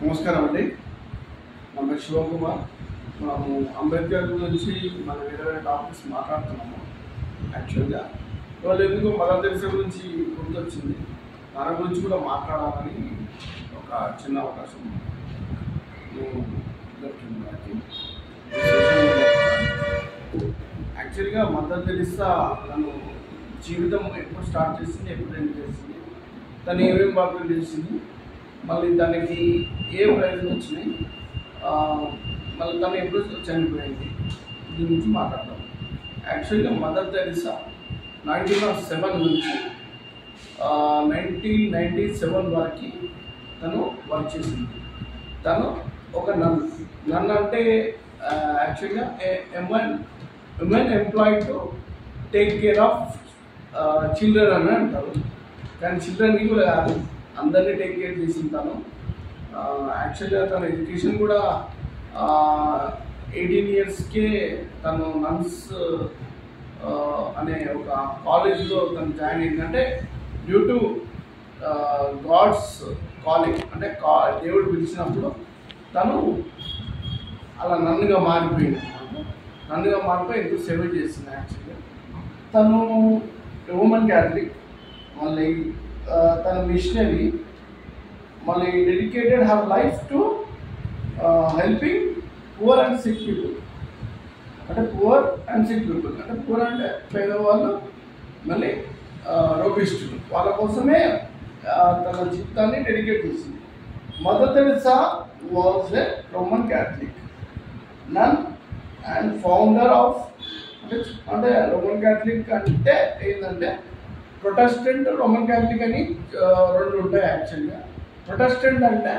నమస్కారం అండి నా పేరు శివకుమార్ మనము అంబేద్కర్ గురించి మన వేరే వేరే టాపిక్స్ మాట్లాడుతున్నాము యాక్చువల్గా ఇవాళ ఎందుకు మదర్ తెరిసా గురించి గుర్తొచ్చింది తన గురించి కూడా మాట్లాడాలని ఒక చిన్న అవకాశం నేను దొరికింది మనకి సోషల్ మీడియా యాక్చువల్గా మదర్ తెరిసా తను జీవితం ఎప్పుడు స్టార్ట్ చేసింది ఎప్పుడు ఎండ్ చేసింది తను ఏమేమి వర్కులు చేసింది మళ్ళీ దానికి ఏ ప్రైజ్లు వచ్చినాయి ఆ, మళ్ళీ తను ఎప్పుడు చనిపోయింది దీని గురించి మాట్లాడతాం యాక్చువల్గా Mother Teresa nineteen nought seven నుంచి నైన్టీన్ నైంటీ సెవెన్ వరకు తను వర్క్ చేసింది తను ఒక నన్ నన్ అంటే యాక్చువల్గా MN women employ to take care of children అని అంటారు కానీ చిల్డ్రన్ని కూడా కాదు అందరినీ టేక్ కేర్ చేసింది తను యాక్చువల్గా తన ఎడ్యుకేషన్ కూడా ఎయిటీన్ ఇయర్స్కే తను నన్స్ అనే ఒక కాలేజ్లో తను జాయిన్ అయిందంటే డ్యూ టు గాడ్స్ కాలింగ్ అంటే కా దేవుడు పిలిచినప్పుడు తను అలా నన్నుగా మారిపోయింది అన్నమాట. నన్నుగా మారిపోయి ఎంతో సేవ చేసింది యాక్చువల్గా తను రోమన్ క్యాథలిక్ మళ్ళీ ఆ, తన మిషనరీ మళ్ళీ dedicated her life to helping poor and sick people అంటే పువర్ అండ్ సిక్ పీపుల్ అంటే పువర్ అంటే పేదవాళ్ళు మళ్ళీ రోగిస్టులు వాళ్ళ కోసమే ఆ, తన జీవితాన్ని డెడికేట్ చేసింది Mother Teresa was a Roman Catholic nun and founder of అంటే అంటే రోమన్ క్యాథలిక్ అంటే ఏంటంటే ప్రొటెస్టెంట్ రోమన్ క్యాథలిక్ అని ఆ, రెండు ఉంటాయి యాక్చువల్గా ప్రొటెస్టెంట్ అంటే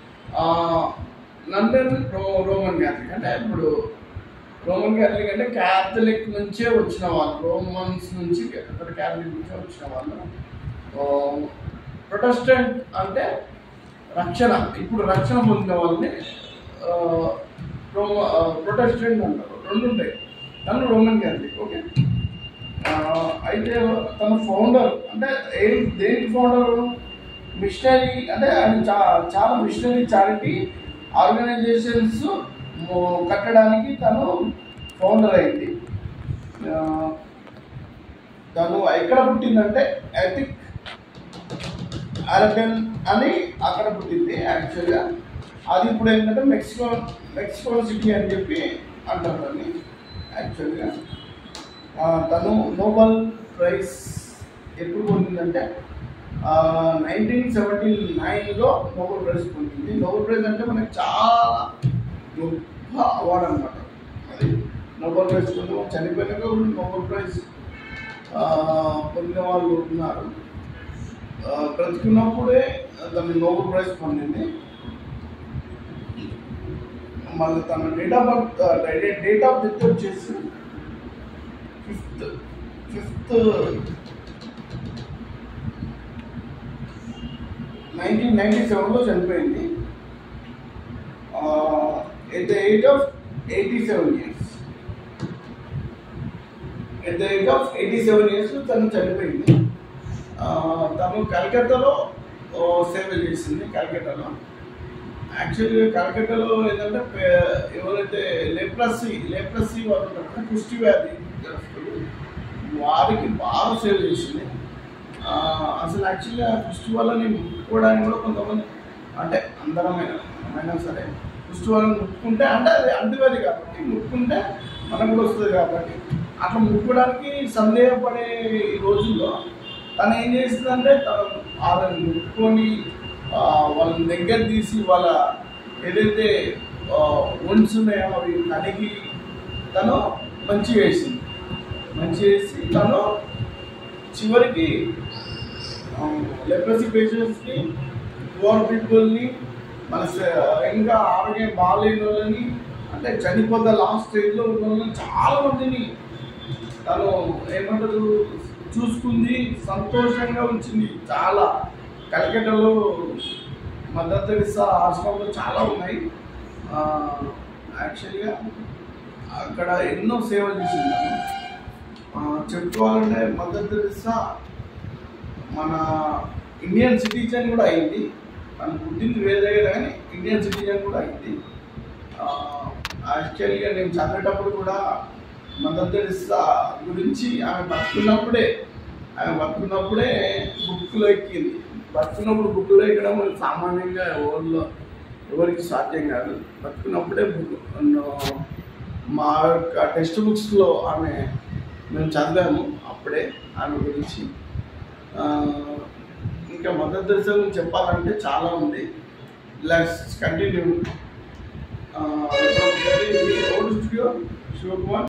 లండన్ రో రోమన్ క్యాథలిక్ అంటే ఇప్పుడు రోమన్ క్యాథలిక్ అంటే క్యాథలిక్ నుంచే వచ్చిన వాళ్ళు రోమన్స్ నుంచి అక్కడ క్యాథలిక్ నుంచే వచ్చిన వాళ్ళు ప్రొటెస్టెంట్ అంటే రక్షణ ఇప్పుడు రక్షణ పొందిన వాళ్ళని ఆ, రోమ ప్రొటెస్టెంట్ అంటారు రెండు ఉంటాయి తను రోమన్ క్యాథలిక్ ఓకే ఆ, అయితే తన ఫౌండర్ అంటే ఏం దేనికి ఫౌండర్ మిషనరీ అంటే ఆయన చా చాలా మిషనరీ చారిటీ ఆర్గనైజేషన్స్ కట్టడానికి తను ఫౌండర్ అయింది ఆ, తను ఎక్కడ పుట్టిందంటే ఎథిక్ అరబెన్ అని అక్కడ పుట్టింది యాక్చువల్గా అది ఇప్పుడు ఏంటంటే మెక్సికో మెక్సికో సిటీ అని చెప్పి అంటారు దాన్ని యాక్చువల్గా ఆ, తను నోబెల్ ప్రైజ్ ఎప్పుడు పొందిందంటే నైన్టీన్ సెవెంటీ నైన్లో నోబెల్ ప్రైజ్ పొందింది నోబెల్ ప్రైజ్ అంటే మనకి చాలా గొప్ప అవార్డు అనమాట అది నోబెల్ ప్రైజ్ పొందిన చనిపోయినాక కూడా నోబెల్ ప్రైజ్ ఆ, పొందిన వాళ్ళు ఉన్నారు ఆ, బ్రతికున్నప్పుడే తను నోబెల్ ప్రైజ్ పొందింది మళ్ళీ తన date of birth date of death వచ్చేసి ఫిఫ్త్ ఫిఫ్త్ నైన్టీన్ నైన్టీ సెవెన్లో చనిపోయింది at the age of eighty seven years at the age of eighty seven years తను చనిపోయింది ఆ, తను కలకత్తాలో ఓ, సేవ చేసింది కలకత్తాలో యాక్చువల్గా కలకత్తాలో ఏంటంటే పే- ఎవరైతే లెప్రసీ లెప్రసీ వాళ్ళు ఉంటారు కదా, కుష్టి వ్యాధి గ్రస్తులు, వారికి బాగా సేవ చేసింది ఆ, అసలు యాక్చువల్గా కుష్టి వాళ్ళని ముట్టుకోవడానికి కూడా కొంతమంది అంటే అందరమైన అయినా సరే కుష్టి వాళ్ళని ముట్టుకుంటే అంటే అది అంటువ్యాధి కాబట్టి ముట్టుకుంటే మనకు కూడా వస్తుంది కాబట్టి అట్లా ముట్టుకోవడానికి సందేహపడే ఈ రోజుల్లో తను ఏం చేసిందంటే తను వాళ్ళని ముట్టుకొని ఆ, వాళ్ళని దగ్గర తీసి వాళ్ళ ఏదైతే ఒండ్స్ ఉన్నాయో అవి కడిగి తను మంచి వేసింది మంచి వేసి తను చివరికి లెప్రసీ పేషెంట్స్ని పువర్ పీపుల్ని మన స- ఇంకా ఆరోగ్యం బాగాలేని వాళ్ళని అంటే చనిపోతే లాస్ట్ స్టేజ్లో ఉన్న వాళ్ళని చాలా మందిని తను ఏమంటారు చూసుకుంది సంతోషంగా ఉంచింది చాలా కలకట్టలో మదర్ తెరిసా ఆశ్రమంలో చాలా ఉన్నాయి యాక్చువల్గా అక్కడ ఎన్నో సేవలు చేసింది తను. ఆ, చెప్పుకోవాలంటే మదర్ తెరిసా మన ఇండియన్ సిటిజన్ కూడా అయింది తను పుట్టింది వేరే దగ్గర కానీ సీనియర్ సిటిజన్ కూడా అయింది యాక్చువల్గా నేను చదివేటప్పుడు కూడా మదర్ తెరిసా గురించి ఆమె బతుకున్నప్పుడే ఆమె బతుకున్నప్పుడే బుక్లో ఎక్కింది బతుకున్నప్పుడు బుక్లో ఎక్కడం మనకి సామాన్యంగా ఎవరిలో ఎవరికి సాధ్యం కాదు బతుకున్నప్పుడే బుక్ మా యొక్క టెక్స్ట్ బుక్స్లో ఆమె మేము చదివాము అప్పుడే ఆమె గురించి ఆ, ఇంకా మదర్ తెరిసా గురించి చెప్పాలంటే చాలా ఉంది let's continue old studio Shivakumar